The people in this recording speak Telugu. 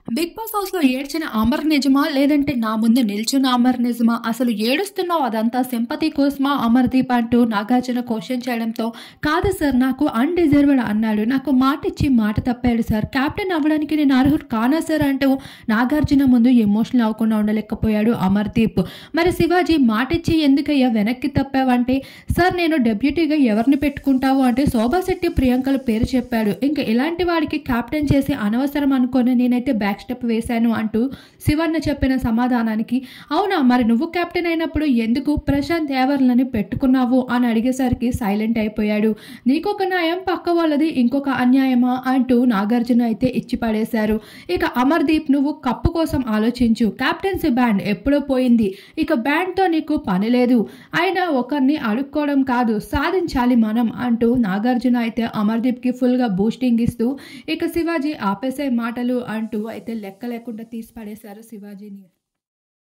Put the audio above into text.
బిగ్ బాస్ హౌస్ లో ఏడ్చిన అమర్ నిజమా లేదంటే నా ముందు నిల్చున్న అమర్ నిజమా అసలు ఏడుస్తున్నావు అదంతా సింపతి కోసమా అమర్దీప్ అంటూ నాగార్జున క్వశ్చన్ చేయడంతో కాదు సార్ నాకు అన్డిజర్వ్డ్ అన్నాడు నాకు మాట ఇచ్చి మాట తప్పాడు సార్ కెప్టెన్ అవ్వడానికి నేను అర్హుడు కానా సార్ అంటూ నాగార్జున ముందు ఎమోషనల్ అవ్వకుండా ఉండలేకపోయాడు అమర్దీప్ మరి శివాజీ మాట ఇచ్చి ఎందుకయ్యా వెనక్కి తప్పావంటే సార్ నేను డెప్యూటీగా ఎవరిని పెట్టుకుంటావు అంటే శోభా శెట్టి ప్రియాంకల పేరు చెప్పాడు ఇంకా ఇలాంటి వాడికి కెప్టెన్ చేసి అనవసరం అనుకొని నేనైతే బ్యాక్ స్టెప్ వేశాను అంటూ శివన్న చెప్పిన సమాధానానికి అవునా మరి నువ్వు కెప్టెన్ అయినప్పుడు ఎందుకు ప్రశాంత్ దేవర్లని పెట్టుకున్నావు అని అడిగేసరికి సైలెంట్ అయిపోయాడు నీకొక న్యాయం పక్క వాళ్ళది ఇంకొక అన్యాయమా అంటూ నాగార్జున అయితే ఇచ్చి పడేశారు ఇక అమర్దీప్ నువ్వు కప్పు కోసం ఆలోచించు కెప్టెన్సీ బ్యాండ్ ఎప్పుడో పోయింది ఇక బ్యాండ్తో నీకు పని లేదు అయినా ఒకరిని అడుక్కోవడం కాదు సాధించాలి మనం అంటూ నాగార్జున అయితే అమర్దీప్కి ఫుల్గా బూస్టింగ్ ఇస్తూ ఇక శివాజీ ఆపేసే మాటలు అంటూ అయితే లెక్క లేకుండా తీసి పడేశారు శివాజీని